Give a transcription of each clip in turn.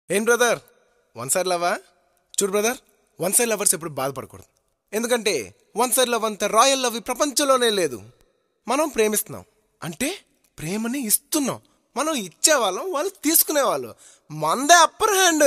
ఏం brother one side లవా చూడు brother one side lovers ఎప్పుడు బాధపడకూడదు ఎందుకంటే వన్ సైడ్ లవ్ అంత రాయల్ లవ్ ఈ ప్రపంచంలోనే లేదు మనం ప్రేమిస్తున్నాం అంటే ప్రేమని ఇస్తున్నాం మనం ఇచ్చేవాళ్ళం వాళ్ళు తీసుకునేవాళ్ళు మందే అప్పర్ హ్యాండ్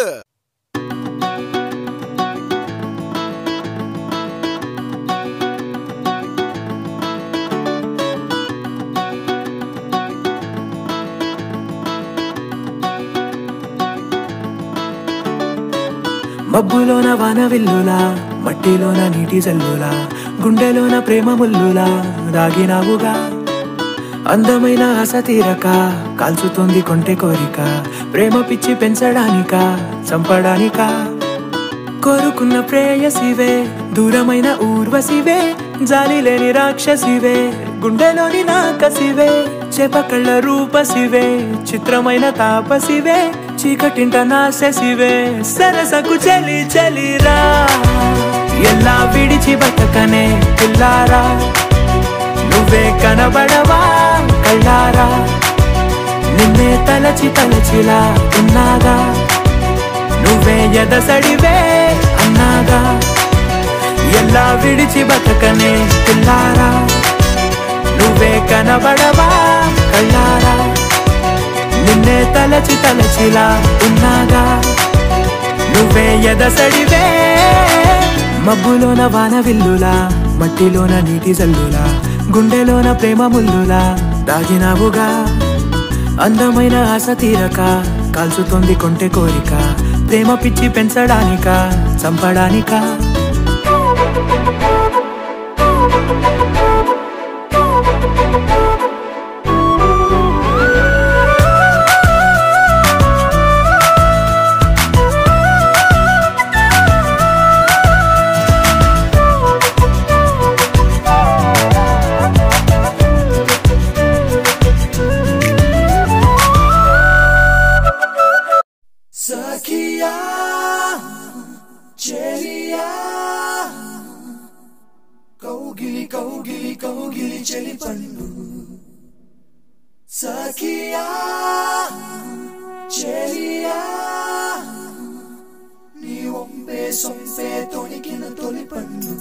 మబ్బులోన వాన విల్లులా మట్టిలోన నీటి జల్లులా గుండెలోన ప్రేమ ముల్లులా దాగినావుగా అందమైన ఆశ తీరక కాల్చుతోంది కొంటె కోరిక ప్రేమ పిచ్చి పెంచడానిక చంపడానిక కోరుకున్న ప్రేయసివే దూరమైన ఊర్వశివే జాలి లేని రాక్షసివే గుండెలోని నాకసివే చేపకళ్ళ రూపసివే చిత్రమైన తాపసివే చీకటింట నాశసివే సరసకు చలి చలిరా ఎలా విడిచి బతకనే పిల్లారా నువ్వే కనబడవా కళ్ళారా నిన్నే తలచి తలచిలా ఉన్నాగా నువ్వే ఎదసడివే అన్నాగా ఎలా విడిచి బతకనే పిల్లారా నువ్వే కనబడవా కళ్ళారా నిన్నే తలచి తలచిలా ఉన్నాగా నువ్వే ఎదసడివే మబ్బులోన వాన విల్లులా మట్టిలోన నీటి జల్లులా గుండెలోన ప్రేమ ముల్లులా దాగినావుగా అందమైన ఆశ తీరక కాల్చుతోంది కొంటె కోరిక ప్రేమ పిచ్చి పెంచడానిక చంపడానికా సఖియా చెలియా కౌగిలి కౌగిలి కౌగిలి చెలి పండు సఖియా చెలియా నీ ఒంపే సొంపే తొణికిన తొలి పండు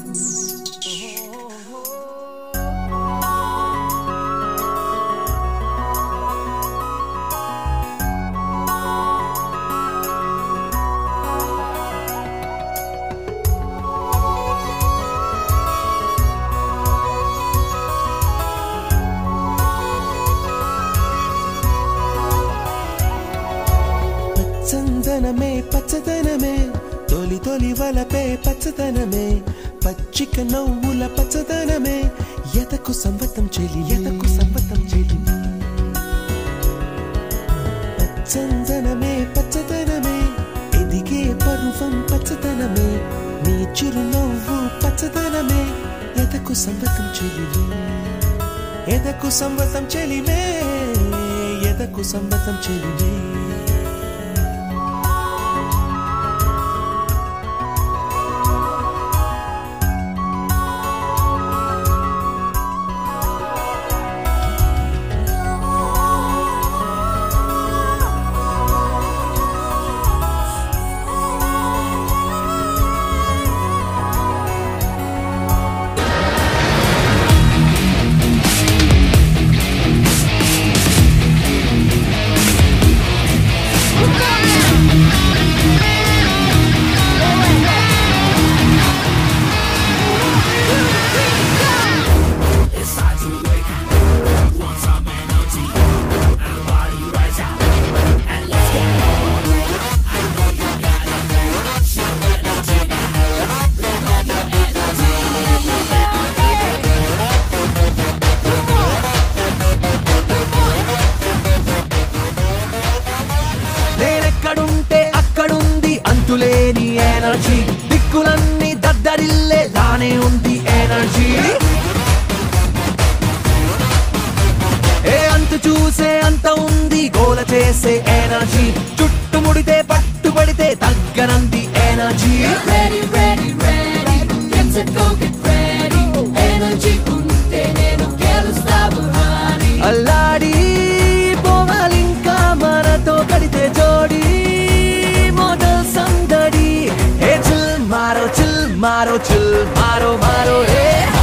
చందనమే పచ్చదనమే తొలి తొలి వలపే పచ్చదనమే పచ్చిక నవ్వుల పచ్చదనమే ఎతకు సంవతం చెలి ఎతకు సంవతం చెలి చందనమే పచ్చదనమే ఎదిగే పరువం పచ్చదనమే నీ చిరునవ్వు పచ్చదనమే ఎదకు సంవతం చెలివే ఎదకు సంవతం చెలివే ఎదకు సంవతం చెలివే నేనెక్కడుంటే అక్కడుంది అంతులేని ఎనర్జీ దిక్కులన్నీ దద్దరిల్లే లానే ఉంది ఎనర్జీ ఏ అంతు చూసే అంత ఉంది గోల చేసే ఎనర్జీ చుట్టుముడితే పట్టుబడితే తగ్గనంది energy ready, ready, ready. Get to go, get ready. Energy ఉంటే నేను గెలుస్తావు honey. అల్లాడి పోవాలింకా మనతో కడితే జోడి మారో మారో రే